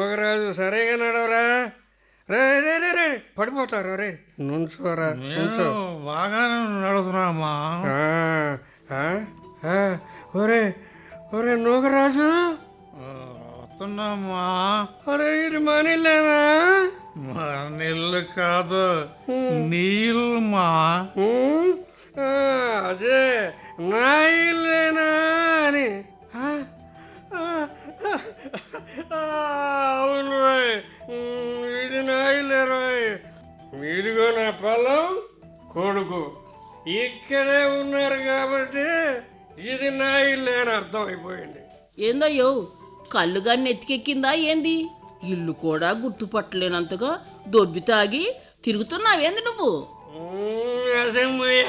నోగరాజు సరిగా నడవరా రే రే రే రే పడిపోతారు రే నుంచోరా నుంచో నేను బాగానే నడుస్తున్నామా ఆ, ఆ, ఆ, ఒరే ఒరే నోగరాజు వస్తున్నామా ఒరే ఇది మనీలేనా మా నీళ్ళు కాదు నీళ్ళమా ఉమ్, ఆ, అదే నా ఇల్లేనా అని ఆ, ఆ, ఆ, అవును రోయ్ ఉమ్, ఇది నా ఇల్లే రోయ్ మీరుగో నా పొలం కొడుకు ఇక్కడే ఉన్నారు కాబట్టి ఇది నా ఇల్లే అని అర్థం అయిపోయింది ఏందయ్యో కళ్ళుగా నెత్తికెక్కిందా ఏంది ఇల్లు కూడా గుర్తుపట్టలేనంతగా దొబ్బి తాగి తిరుగుతున్నావేంది నువ్వు ఉమ్, అసెంబ్లీ